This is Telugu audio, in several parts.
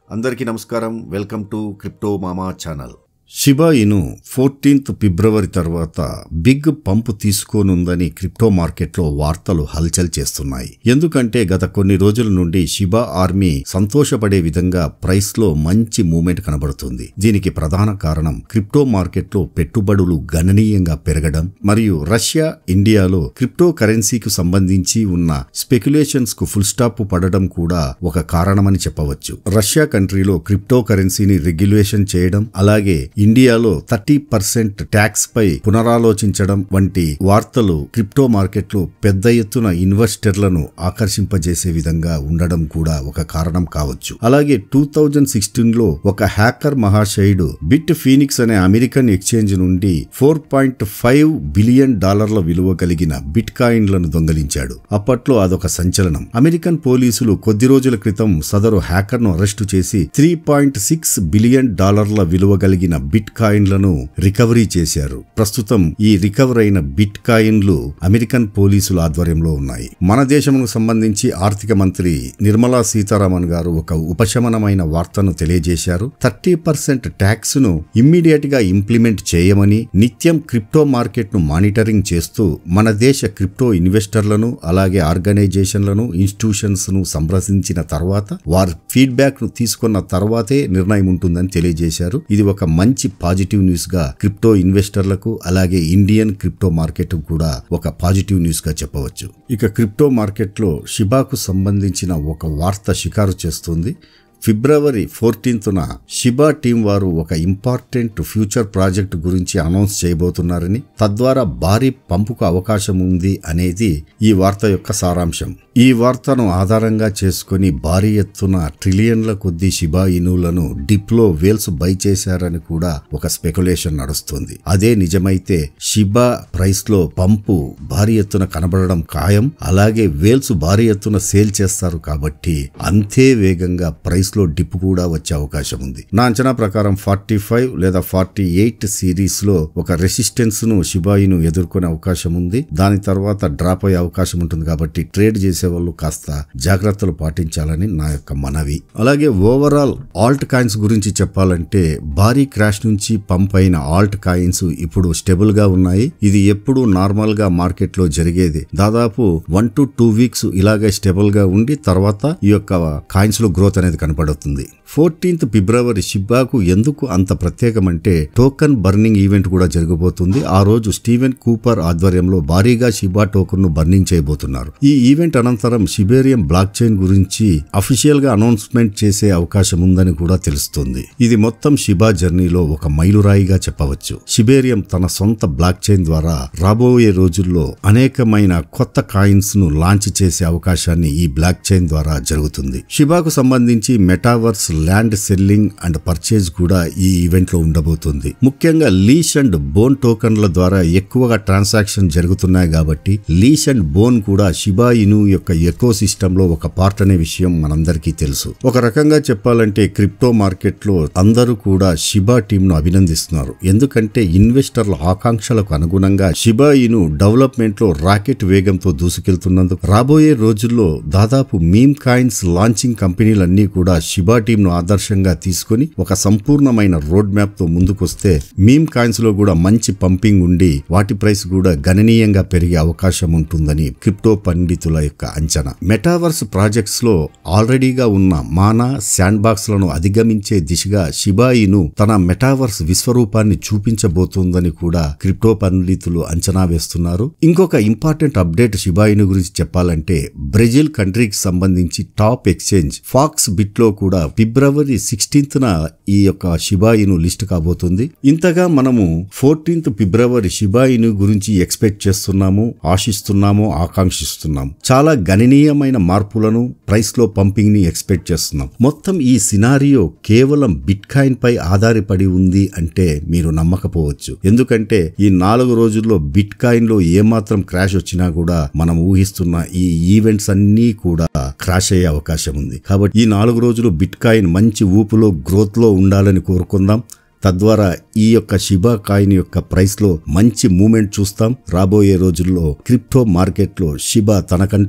అందరికీ నమస్కారం welcome to crypto mama channel Shiba Inu fourteenth February తర్వాత బిగ్ పంపు తీసుకోనుందని క్రిప్టో మార్కెట్లో వార్తలు హల్చల్ చేస్తున్నాయి ఎందుకంటే గత కొన్ని రోజుల నుండి షిబా ఆర్మీ సంతోషపడే విధంగా ప్రైస్ లో మంచి మూమెంట్ కనబడుతుంది దీనికి ప్రధాన కారణం క్రిప్టో మార్కెట్లో పెట్టుబడులు గణనీయంగా పెరగడం మరియు రష్యా ఇండియాలో క్రిప్టో కరెన్సీకి సంబంధించి ఉన్న స్పెక్యులేషన్స్ కు ఫుల్ స్టాప్ పడడం కూడా ఒక కారణమని చెప్పవచ్చు రష్యా కంట్రీలో క్రిప్టో కరెన్సీని రెగ్యులేషన్ చేయడం అలాగే ఇండియాలో థర్టీ పర్సెంట్ ట్యాక్స్ పై పునరాలోచించడం వంటి వార్తలు క్రిప్టో మార్కెట్లో పెద్ద ఎత్తున ఇన్వెస్టర్లను ఆకర్షింపజేసే విధంగా ఉండడం కూడా ఒక కారణం కావచ్చు అలాగే టూ థౌజండ్ సిక్స్టీన్ లో ఒక హ్యాకర్ మహాశయుడు బిట్ ఫీనిక్స్ అనే అమెరికన్ ఎక్స్చేంజ్ నుండి ఫోర్ పాయింట్ ఫైవ్ బిలియన్ డాలర్ల విలువ కలిగిన బిట్ కాయిన్లను దొంగలించాడు అప్పట్లో అదొక సంచలనం అమెరికన్ పోలీసులు కొద్ది రోజుల క్రితం సదరు హ్యాకర్ను అరెస్టు చేసి త్రీ పాయింట్ సిక్స్ బిలియన్ డాలర్ల విలువ కలిగిన బిట్ కాయిన్లను రికవరీ చేశారు ప్రస్తుతం ఈ రికవర్ అయిన బిట్ కాయిన్లు అమెరికన్ పోలీసుల ఆధ్వర్యంలో ఉన్నాయి మన దేశముకు సంబంధించి ఆర్థిక మంత్రి నిర్మలా సీతారామన్ గారు ఒక ఉపశమనమైన వార్తను తెలియజేశారు థర్టీ పర్సెంట్ ట్యాక్స్ ను ఇమ్మీడియట్ గా ఇంప్లిమెంట్ చేయమని నిత్యం క్రిప్టో మార్కెట్ ను మానిటరింగ్ చేస్తూ మన దేశ క్రిప్టో ఇన్వెస్టర్లను అలాగే ఆర్గనైజేషన్లను ఇన్స్టిట్యూషన్స్ ను సంప్రదించిన తర్వాత వారి ఫీడ్బ్యాక్ ను తీసుకున్న తర్వాతే నిర్ణయం ఉంటుందని తెలియజేశారు ఇది ఒక మంచి పాజిటివ్ న్యూస్ గా క్రిప్టో ఇన్వెస్టర్లకు అలాగే ఇండియన్ క్రిప్టో మార్కెట్ కూడా ఒక పాజిటివ్ న్యూస్ గా చెప్పవచ్చు ఇక క్రిప్టో మార్కెట్ లో షిబాకు సంబంధించిన ఒక వార్త షికారు చేస్తుంది ఫిబ్రవరి ఫోర్టీన్త్న షిబా టీం వారు ఒక ఇంపార్టెంట్ ఫ్యూచర్ ప్రాజెక్ట్ గురించి అనౌన్స్ చేయబోతున్నారని తద్వారా భారీ పంపుకు అవకాశం ఉంది అనేది ఈ వార్త యొక్క సారాంశం ఈ వార్తను ఆధారంగా చేసుకుని భారీ ఎత్తున ట్రిలియన్ల కొద్దీ షిబా ఇనులను డిప్లో వేల్స్ బై చేశారని కూడా ఒక స్పెక్యులేషన్ నడుస్తుంది అదే నిజమైతే షిబా ప్రైస్ లో పంపు భారీ ఎత్తున కనబడడం ఖాయం అలాగే వేల్స్ భారీ ఎత్తున సేల్ చేస్తారు కాబట్టి అంతే వేగంగా ప్రైస్ లో డిప్ కూడా వచ్చే అవకాశం ఉంది నా అంచనా ప్రకారం ఫార్టీ ఫైవ్ లేదా ఫార్టీ ఎయిట్ సిరీస్ లో ఒక రెసిస్టెన్స్ ను షిబాయిను ఎదుర్కొనే అవకాశం ఉంది దాని తర్వాత డ్రాప్ అయ్యే అవకాశం ఉంటుంది కాబట్టి ట్రేడ్ చేసే వాళ్ళు కాస్త జాగ్రత్తలు పాటించాలని నా యొక్క మనవి అలాగే ఓవరాల్ ఆల్ట్ కాయిన్స్ గురించి చెప్పాలంటే భారీ క్రాష్ నుంచి పంప్ అయిన ఆల్ట్ కాయిన్స్ ఇప్పుడు స్టెబుల్ గా ఉన్నాయి ఇది ఎప్పుడు నార్మల్ గా మార్కెట్ లో జరిగేది దాదాపు వన్ టు టూ వీక్స్ ఇలాగే స్టెబుల్ గా ఉండి తర్వాత ఈ యొక్క కాయిన్స్ లో గ్రోత్ అనేది కనపడుతుంది ఫోర్టీన్త్ ఫిబ్రవరి షిబ్బాకు ఎందుకు అంత ప్రత్యేకమంటే టోకన్ బర్నింగ్ ఈవెంట్ కూడా జరగబోతుంది ఆ రోజు స్టీవెన్ కూపర్ ఆధ్వర్యంలో భారీగా షిబా టోకన్ ను బర్నింగ్ చేయబోతున్నారు ఈ ఈవెంట్ అనంతరం షిబేరియం బ్లాక్ చైన్ గురించి అఫీషియల్ గా అనౌన్స్మెంట్ చేసే అవకాశం ఉందని కూడా తెలుస్తుంది ఇది మొత్తం షిబా జర్నీలో ఒక మైలురాయిగా చెప్పవచ్చు షిబేరియం తన సొంత బ్లాక్ చైన్ ద్వారా రాబోయే రోజుల్లో అనేకమైన కొత్త కాయిన్స్ ను లాంచ్ చేసే అవకాశాన్ని ఈ బ్లాక్ చైన్ ద్వారా జరుగుతుంది షిబాకు సంబంధించి metaverse land selling and purchase కూడా ఈ ఈవెంట్ లో ఉండబోతుంది ముఖ్యంగా లీష్ అండ్ బోన్ టోకన్ల ద్వారా ఎక్కువగా ట్రాన్సాక్షన్ జరుగుతున్నాయి కాబట్టి లీష్ అండ్ బోన్ కూడా షిబా ఇను యొక్క ఎకో సిస్టమ్ లో ఒక పార్ట్ అనే విషయం మనందరికీ తెలుసు ఒక రకంగా చెప్పాలంటే క్రిప్టో మార్కెట్ లో అందరూ కూడా షిబా టీమ్ ను అభినందిస్తున్నారు ఎందుకంటే ఇన్వెస్టర్ల ఆకాంక్షలకు అనుగుణంగా షిబా ఇను డెవలప్మెంట్ లో రాకెట్ వేగంతో దూసుకెళ్తున్నందుకు రాబోయే రోజుల్లో దాదాపు మీమ్ కాయిన్స్ లాంచింగ్ కంపెనీలన్నీ కూడా షిబా టీమ్ ను ఆదర్శంగా తీసుకుని ఒక సంపూర్ణమైన రోడ్ మ్యాప్ తో ముందుకొస్తే మీమ్ కాయిన్స్ లో కూడా మంచి పంపింగ్ ఉండి వాటి ప్రైస్ కూడా గణనీయంగా పెరిగే అవకాశం ఉంటుందని క్రిప్టో పండితుల యొక్క అంచనా మెటావర్స్ ప్రాజెక్ట్స్ లో ఆల్రెడీగా ఉన్న మానా శాండ్ బాక్స్ లను అధిగమించే దిశగా షిబాయిను తన మెటావర్స్ విశ్వరూపాన్ని చూపించబోతోందని కూడా క్రిప్టో పండితులు అంచనా వేస్తున్నారు ఇంకొక ఇంపార్టెంట్ అప్డేట్ షిబాయిను గురించి చెప్పాలంటే బ్రెజిల్ కంట్రీకి సంబంధించి టాప్ ఎక్స్చేంజ్ ఫాక్స్ బిట్ లో కూడా ఫిబ్రవరి సిక్స్టీన్త్ న ఈ యొక్క షిబాయిను లిస్ట్ కాబోతుంది ఇంతగా మనము ఫోర్టీన్త్ ఫిబ్రవరి షిబాయిను గురించి ఎక్స్పెక్ట్ చేస్తున్నాము ఆశిస్తున్నాము ఆకాంక్షిస్తున్నాము చాలా గణనీయమైన మార్పులను ప్రైస్ లో పంపింగ్ ని ఎక్స్పెక్ట్ చేస్తున్నాం మొత్తం ఈ సినారియో కేవలం బిట్ కాయిన్ పై ఆధారపడి ఉంది అంటే మీరు నమ్మకపోవచ్చు ఎందుకంటే ఈ నాలుగు రోజుల్లో బిట్ కాయిన్ లో ఏమాత్రం క్రాష్ వచ్చినా కూడా మనం ఊహిస్తున్న ఈ ఈవెంట్స్ అన్నీ కూడా క్రాష్ అయ్యే అవకాశం ఉంది కాబట్టి ఈ నాలుగు రోజులు బిట్ కాయిన్ మంచి ఊపులో గ్రోత్ లో ఉండాలని కోరుకుందాం తద్వారా ఈ యొక్క షిబా కాయిన్ యొక్క ప్రైస్ లో మంచి మూమెంట్ చూస్తాం రాబోయే రోజుల్లో క్రిప్టో మార్కెట్లో షిబా తనకంటూ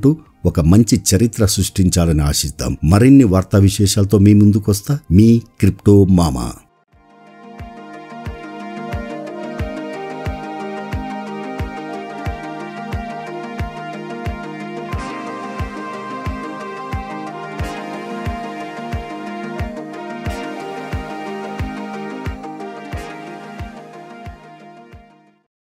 ఒక మంచి చరిత్ర సృష్టించాలని ఆశిద్దాం మరిన్ని వార్తా విశేషాలతో మీ ముందుకొస్తా మీ క్రిప్టో మామా